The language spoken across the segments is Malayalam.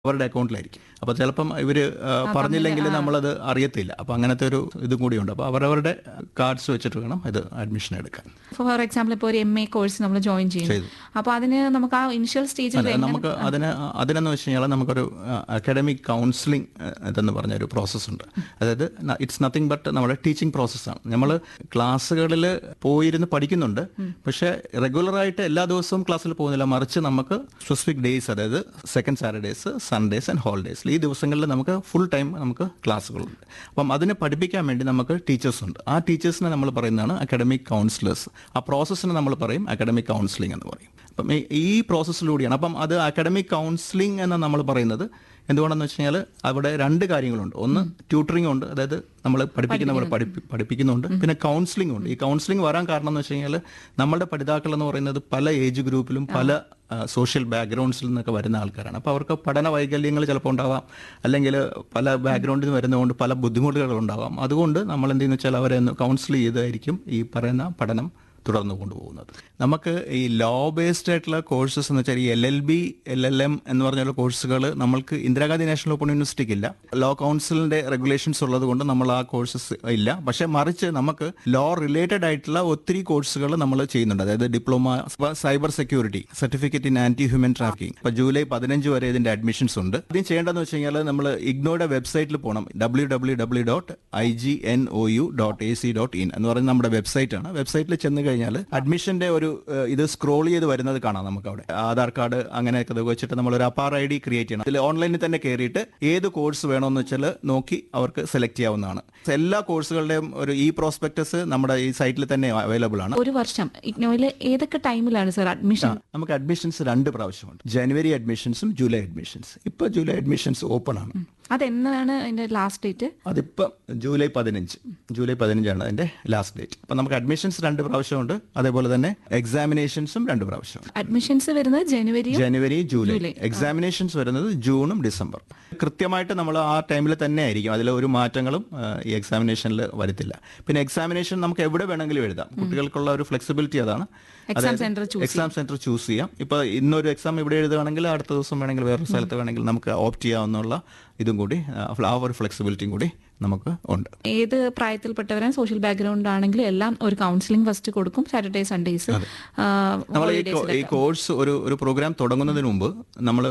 അവരുടെ അക്കൗണ്ടിലായിരിക്കും അപ്പോൾ ചിലപ്പം ഇവർ പറഞ്ഞില്ലെങ്കിൽ നമ്മളത് അറിയത്തില്ല അപ്പോൾ അങ്ങനത്തെ ഒരു ഇതും കൂടിയുണ്ട് അപ്പോൾ അവരവരുടെ കാർഡ്സ് വെച്ചിട്ട് വേണം ഇത് അഡ്മിഷൻ എടുക്കാൻ ഫോർ എക്സാമ്പിൾ ഇപ്പോൾ ഒരു എം എ കോഴ്സ് നമ്മൾ ജോയിൻ ചെയ്യുന്നു ചെയ്തു. അപ്പോൾ അതിന് നമുക്ക് ആ ഇനിഷ്യൽ സ്റ്റേജിൽ അതെ നമുക്ക് അതിന് അതിനെന്ന് വെച്ച് കഴിഞ്ഞാൽ നമുക്കൊരു അക്കാഡമിക് കൗൺസിലിംഗ് ഇതെന്ന് പറഞ്ഞ ഒരു പ്രോസസ്സുണ്ട് അതായത് ഇറ്റ്സ് നത്തിങ് ബട്ട് നമ്മുടെ ടീച്ചിങ് പ്രോസസ്സാണ് നമ്മൾ ക്ലാസ്സുകളിൽ പോയിരുന്ന് പഠിക്കുന്നുണ്ട് പക്ഷേ റെഗുലറായിട്ട് എല്ലാ ദിവസവും ക്ലാസ്സിൽ പോകുന്നില്ല മറിച്ച് നമുക്ക് സ്പെസിഫിക് ഡേയ്സ് അതായത് second Saturdays Sundays and holidays ഈ ദിവസങ്ങളിൽ നമുക്ക് ഫുൾ ടൈം നമുക്ക് ക്ലാസ്സുകളുണ്ട് അപ്പം അതിനെ പഠിപ്പിക്കാൻ വേണ്ടി നമുക്ക് ടീച്ചേഴ്സ് ഉണ്ട് ആ ടീച്ചേഴ്സിനെ നമ്മൾ പറയുന്നതാണ് അക്കാഡമിക് കൗൺസിലേഴ്സ് ആ പ്രോസസ്സിന് നമ്മൾ പറയും അക്കാഡമിക് കൗൺസിലിംഗ് എന്ന് പറയും അപ്പം ഈ- ഈ പ്രോസസ്സിലൂടെയാണ് അപ്പം അത് അക്കാഡമിക് കൗൺസിലിംഗ് എന്ന് നമ്മൾ പറയുന്നത് എന്തുകൊണ്ടെന്ന് വെച്ച് കഴിഞ്ഞാൽ അവിടെ രണ്ട് കാര്യങ്ങളുണ്ട് ഒന്ന് ട്യൂട്ടറിംഗ് ഉണ്ട് അതായത് നമ്മൾ പഠിപ്പിക്കുന്നവർ പഠിപ്പി പഠിപ്പിക്കുന്നുണ്ട് പിന്നെ കൗൺസിലിംഗ് ഉണ്ട് ഈ കൗൺസിലിംഗ് വരാൻ കാരണം എന്ന് വെച്ച് കഴിഞ്ഞാൽ നമ്മുടെ പഠിതാക്കൾ എന്ന് പറയുന്നത് പല ഏജ് ഗ്രൂപ്പിലും പല സോഷ്യൽ ബാക്ക്ഗ്രൗണ്ട്സിൽ നിന്നൊക്കെ വരുന്ന ആൾക്കാരാണ് അപ്പോൾ അവർക്ക് പഠന വൈകല്യങ്ങൾ ചിലപ്പോൾ ഉണ്ടാവാം അല്ലെങ്കിൽ പല ബാക്ക്ഗ്രൗണ്ടിൽ നിന്ന് വരുന്നതുകൊണ്ട് പല ബുദ്ധിമുട്ടുകൾ ഉണ്ടാവാം അതുകൊണ്ട് നമ്മൾ എന്ത് ചെയ്യുന്ന വെച്ചാൽ അവരെ ഒന്ന് കൗൺസിൽ ചെയ്തായിരിക്കും ഈ പറയുന്ന പഠനം തുടർന്ന് കൊണ്ടുപോകുന്നത് നമുക്ക് ഈ ലോ ബേസ്ഡ് ആയിട്ടുള്ള കോഴ്സസ് എന്ന് വെച്ചാൽ ഈ L L B L L M എന്ന് പറഞ്ഞുള്ള കോഴ്സുകൾ നമ്മൾക്ക് ഇന്ദിരാഗാന്ധി നാഷണൽ ഓപ്പൺ യൂണിവേഴ്സിറ്റിക്ക് ഇല്ല ലോ കൗൺസിലിന്റെ റെഗുലേഷൻസ് ഉള്ളത് കൊണ്ട് നമ്മൾ ആ കോഴ്സസ് ഇല്ല പക്ഷെ മറിച്ച് നമുക്ക് ലോ റിലേറ്റഡ് ആയിട്ടുള്ള ഒത്തിരി കോഴ്സുകൾ നമ്മൾ ചെയ്യുന്നുണ്ട് അതായത് diploma cyber security certificate in anti human trafficking ഇപ്പൊ ജൂലൈ പതിനഞ്ച് വരെ ഇതിന്റെ അഡ്മിഷൻസ് ഉണ്ട് ആദ്യം ചെയ്യേണ്ടതെന്ന് വെച്ച് കഴിഞ്ഞാൽ നമ്മൾ ഇഗ്നോയുടെ വെബ്സൈറ്റിൽ പോകണം W W W dot I G N O U dot A C dot in എന്ന് പറയുന്നത് നമ്മുടെ വെബ്സൈറ്റ് ആണ് വെബ്സൈറ്റിൽ ചെന്ന് കഴിഞ്ഞാൽ അഡ്മിഷന്റെ ഒരു ഏഹ്, ഇത് സ്ക്രോൾ ചെയ്ത് വരുന്നത് കാണാം നമുക്ക് അവിടെ ആധാർ കാർഡ് അങ്ങനെയൊക്കെ ഇത് വെച്ചിട്ട് നമ്മൾ ഒരു അപ്പാർ ഐ ഡി ക്രിയേറ്റ് ചെയ്യണം ഇതിൽ ഓൺലൈനിൽ തന്നെ കയറിയിട്ട് ഏത് കോഴ്സ് വേണമെന്ന് വെച്ചാൽ നോക്കി അവർക്ക് സെലക്ട് ചെയ്യാവുന്നതാണ് എല്ലാ കോഴ്സുകളുടെയും ഒരു ഈ പ്രോസ്പെക്ടസ് നമ്മുടെ ഈ സൈറ്റിൽ തന്നെ അവൈലബിൾ ആണ് ഒരു വർഷം ഇഗ്നോയിൽ ഏതൊക്കെ ടൈമിലാണ് സർ അഡ്മിഷൻ നമുക്ക് അഡ്മിഷൻസ് രണ്ട് പ്രാവശ്യമുണ്ട് ജനുവരി അഡ്മിഷൻസും ജൂലൈ അഡ്മിഷൻസ് ഇപ്പൊ ജൂലൈ അഡ്മിഷൻസ് ഓപ്പൺ ആണ് അതെന്നാണ് അതിന്റെ ലാസ്റ്റ് ഡേറ്റ് അതിപ്പം ജൂലൈ പതിനഞ്ച് ജൂലൈ പതിനഞ്ചാണ് അതിന്റെ ലാസ്റ്റ് ഡേറ്റ് അപ്പം നമുക്ക് അഡ്മിഷൻസ് രണ്ട് പ്രാവശ്യമുണ്ട് അതേപോലെ തന്നെ എക്സാമിനേഷൻസും രണ്ട് പ്രാവശ്യമുണ്ട് അഡ്മിഷൻസ് വരുന്നത് ജനുവരിയും ജനുവരി ജൂലൈ എക്സാമിനേഷൻസ് വരുന്നത് ജൂണും ഡിസംബർ കൃത്യമായിട്ട് നമ്മൾ ആ ടൈമിൽ തന്നെ ആയിരിക്കും അതിൽ ഒരു മാറ്റങ്ങളും ആ, ഈ എക്സാമിനേഷനിൽ വരുത്തില്ല പിന്നെ എക്സാമിനേഷൻ നമുക്ക് എവിടെ വേണമെങ്കിലും എഴുതാം കുട്ടികൾക്കുള്ള ഒരു ഫ്ലെക്സിബിലിറ്റി അതാണ് exam centre choose exam centre choose ചെയ്യാം ഇപ്പൊ ഇന്നൊരു എക്സാം ഇവിടെ എഴുതുകയാണെങ്കിൽ അടുത്ത ദിവസം വേണമെങ്കിൽ വേറൊരു സ്ഥലത്ത് വേണമെങ്കിൽ നമുക്ക് ഓപ്റ്റ് ചെയ്യാവുന്നുള്ള ഇതും കൂടി ആ, ആ ഒരു ഫ്ലെക്സിബിലിറ്റിയും കൂടി നമുക്ക് ഉണ്ട് ഏത് പ്രായത്തിൽപ്പെട്ടവരാണ് സോഷ്യൽ ബാക്ക്ഗ്രൗണ്ട് ആണെങ്കിലും എല്ലാം ഒരു കൗൺസിലിംഗ് ഫസ്റ്റ് കൊടുക്കും സാറ്റർഡേ സൺഡേസ് നമ്മൾ ഈ കോ- ഈ കോഴ്സ് ഒരു ഒരു പ്രോഗ്രാം തുടങ്ങുന്നതിന് മുമ്പ് നമ്മൾ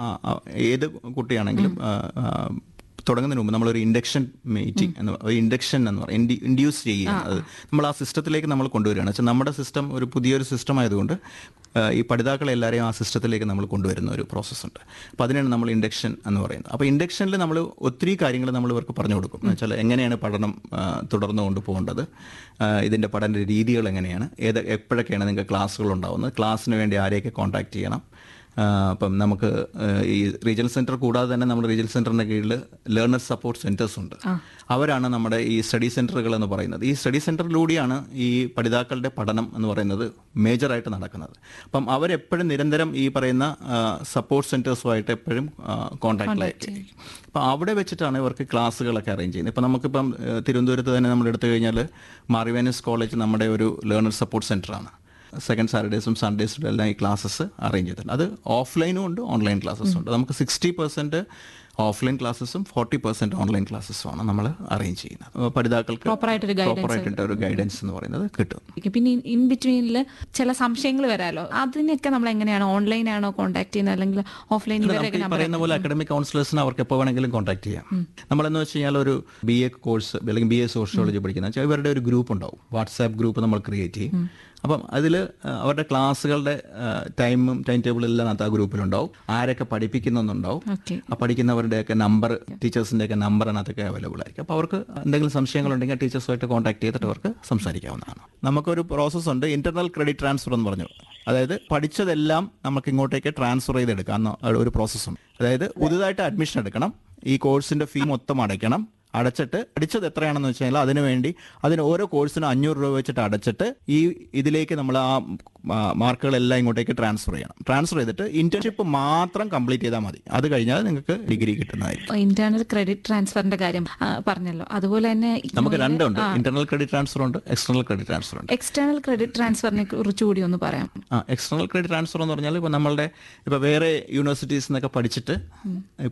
ഏത് കുട്ടിയാണെങ്കിലും ആ, ആ, തുടങ്ങുന്നതിന് മുമ്പ് നമ്മളൊരു ഇൻഡക്ഷൻ മീറ്റിംഗ് എന്ന് ഒരു ഇൻഡക്ഷൻ എന്ന് പറയും ഇൻഡ്യൂസ് ചെയ്യുക അത് നമ്മൾ ആ സിസ്റ്റത്തിലേക്ക് നമ്മൾ കൊണ്ടുവരികയാണ് വെച്ചാൽ നമ്മുടെ സിസ്റ്റം ഒരു പുതിയൊരു സിസ്റ്റം ആയതുകൊണ്ട് ആ, ഈ പഠിതാക്കളെ എല്ലാവരെയും ആ സിസ്റ്റത്തിലേക്ക് നമ്മൾ കൊണ്ടുവരുന്ന ഒരു പ്രോസസ്സുണ്ട് അപ്പോൾ അതിനാണ് നമ്മൾ ഇൻഡക്ഷൻ എന്ന് പറയുന്നത് അപ്പോൾ ഇൻഡക്ഷനിൽ നമ്മൾ ഒത്തിരി കാര്യങ്ങൾ നമ്മൾ ഇവർക്ക് പറഞ്ഞു കൊടുക്കും എന്ന് വെച്ചാൽ എങ്ങനെയാണ് പഠനം ആ, തുടർന്ന് കൊണ്ടുപോകേണ്ടത് ആ, ഇതിൻ്റെ പഠന രീതികൾ എങ്ങനെയാണ് ഏത് എപ്പോഴൊക്കെയാണ് നിങ്ങൾക്ക് ക്ലാസ്സുകൾ ഉണ്ടാവുന്നത് ക്ലാസ്സിന് വേണ്ടി ആരെയൊക്കെ കോൺടാക്ട് ചെയ്യണം ആ, അപ്പം നമുക്ക് ആ, ഈ റീജിയണൽ സെന്റർ കൂടാതെ തന്നെ നമ്മുടെ റീജിയണൽ സെന്ററിന്റെ കീഴിൽ ലേണർ സപ്പോർട്ട് സെന്റേഴ്സ് ഉണ്ട് അവരാണ് നമ്മുടെ ഈ സ്റ്റഡി സെന്ററുകൾ എന്ന് പറയുന്നത് ഈ സ്റ്റഡി സെന്ററിലൂടെയാണ് ഈ പഠിതാക്കളുടെ പഠനം എന്ന് പറയുന്നത് മേജറായിട്ട് നടക്കുന്നത് അപ്പം അവരെപ്പോഴും നിരന്തരം ഈ പറയുന്ന സപ്പോർട്ട് സെന്റേഴ്സുമായിട്ട് എപ്പോഴും കോൺടാക്റ്റിലായിരിക്കും അപ്പം അവിടെ വെച്ചിട്ടാണ് ഇവർക്ക് ക്ലാസ്സുകളൊക്കെ അറേഞ്ച് ചെയ്യുന്നത് ഇപ്പം നമുക്കിപ്പം ആ, തിരുവനന്തപുരത്ത് തന്നെ നമ്മൾ എടുത്തു കഴിഞ്ഞാൽ മാറിവാനസ് കോളേജ് നമ്മുടെ ഒരു ലേണർ സപ്പോർട്ട് സെന്ററാണ് സെക്കൻഡ് സാറ്റർഡേസും സൺഡേസും എല്ലാം ഈ ക്ലാസ്സസ് അറേഞ്ച് ചെയ്തിട്ടുണ്ട് അത് ഓഫ്ലൈനും ഉണ്ട് ഓൺലൈൻ ക്ലാസ്സസും ഉണ്ട് നമുക്ക് സിക്സ്റ്റി പെർസെൻറ്റ് ഓഫ്ലൈൻ ക്ലാസ്സസും ഫോർട്ടി പെർസെൻറ്റ് ഓൺലൈൻ ക്ലാസ്സസുമാണ് നമ്മൾ അറേഞ്ച് ചെയ്യുന്നത് അപ്പോൾ പഠിതാക്കൾക്ക് Proper ആയിട്ടൊരു guidance. പ്രോപ്പറായിട്ട് ഒരു ഗൈഡൻസ് എന്ന് പറയുന്നത് കിട്ടും പിന്നെ ഇൻ ബിറ്റ്വീനിൽ ചില സംശയങ്ങൾ വരാലോ അതിനൊക്കെ നമ്മൾ എങ്ങനെയാണ് ഓൺലൈൻ ആണോ കോൺടാക്ട് ചെയ്യുന്നത് അല്ലെങ്കിൽ ഓഫ്ലൈൻ നമുക്ക് ഇവരൊക്കെ ഈ പറയുന്ന പോലെ അക്കാഡമിക് കൗൺസിലേഴ്സിന് അവർക്ക് എപ്പോൾ വേണമെങ്കിലും കോൺടാക്ട് ചെയ്യാം നമ്മളെന്ന് വെച്ച് കഴിഞ്ഞാൽ ഒരു ബി എ കോഴ്സ് അല്ലെങ്കിൽ ബി എ സോഷ്യോളജി പഠിക്കുന്ന വെച്ചാൽ ഇവരുടെ ഒരു ഗ്രൂപ്പ് ഉണ്ടാവും വാട്സാപ്പ് ഗ്രൂപ്പ് നമ്മൾ ക്രിയേറ്റ് ചെയ്യും അപ്പം അതിൽ അവരുടെ ക്ലാസ്സുകളുടെ ടൈമും ടൈം ടേബിളും എല്ലാം അതിനകത്ത് ആ ഗ്രൂപ്പിലുണ്ടാവും ആരൊക്കെ പഠിപ്പിക്കുന്നുണ്ടാവും ഓക്കെ ആ പഠിക്കുന്നവരുടെയൊക്കെ നമ്പർ ടീച്ചേഴ്സിൻ്റെയൊക്കെ നമ്പർ അതിനകത്തൊക്കെ അവൈലബിൾ ആയിരിക്കും അപ്പോൾ അവർക്ക് എന്തെങ്കിലും സംശയങ്ങളുണ്ടെങ്കിൽ ടീച്ചേഴ്സുമായിട്ട് കോൺടാക്ട് ചെയ്തിട്ട് അവർക്ക് സംസാരിക്കാവുന്നതാണ് നമുക്കൊരു പ്രോസസ്സ് ഉണ്ട് ഇന്റർണൽ ക്രെഡിറ്റ് ട്രാൻസ്ഫർ എന്ന് പറഞ്ഞു അതായത് പഠിച്ചതെല്ലാം നമുക്ക് ഇങ്ങോട്ടേക്ക് ട്രാൻസ്ഫർ ചെയ്തെടുക്കാം എന്ന ഒരു പ്രോസസ്സുണ്ട് അതായത് പുതുതായിട്ട് അഡ്മിഷൻ എടുക്കണം ഈ കോഴ്സിന്റെ ഫീ മൊത്തം അടയ്ക്കണം അടച്ചിട്ട് പഠിച്ചത് എത്രയാണെന്ന് വെച്ച് കഴിഞ്ഞാൽ അതിന് വേണ്ടി അതിന് ഓരോ കോഴ്സിനും അഞ്ഞൂറ് രൂപ വെച്ചിട്ട് അടച്ചിട്ട് ഈ ഇതിലേക്ക് നമ്മൾ ആ ആ, മാർക്കുകളെല്ലാം ഇങ്ങോട്ടേക്ക് ട്രാൻസ്ഫർ ചെയ്യണം ട്രാൻസ്ഫർ ചെയ്തിട്ട് ഇന്റേൺഷിപ്പ് മാത്രം കംപ്ലീറ്റ് ചെയ്താൽ മതി അത് കഴിഞ്ഞാൽ നിങ്ങൾക്ക് ഡിഗ്രി കിട്ടുന്നതായിരിക്കും ഇന്റേണൽ ക്രെഡിറ്റ് ട്രാൻസ്ഫറിന്റെ കാര്യം ആ, പറഞ്ഞല്ലോ അതുപോലെ തന്നെ നമുക്ക് രണ്ടുണ്ട് ഇന്റർണൽ ക്രെഡിറ്റ് ട്രാൻസ്ഫർ ഉണ്ട് എക്സ്റ്റർണൽ ക്രെഡിറ്റ് ട്രാൻസ്ഫർ ഉണ്ട് എക്സ്റ്റേണൽ ക്രെഡിറ്റ് ട്രാൻസ്ഫറിനെ കുറിച്ച് കൂടി ഒന്ന് പറയാം ആ എക്സ്റ്റർണൽ ക്രെഡിറ്റ് ട്രാൻസ്ഫർ എന്ന് പറഞ്ഞാൽ ഇപ്പോൾ നമ്മളുടെ ഇപ്പോൾ വേറെ യൂണിവേഴ്സിറ്റീസ് നിന്നൊക്കെ പഠിച്ചിട്ട്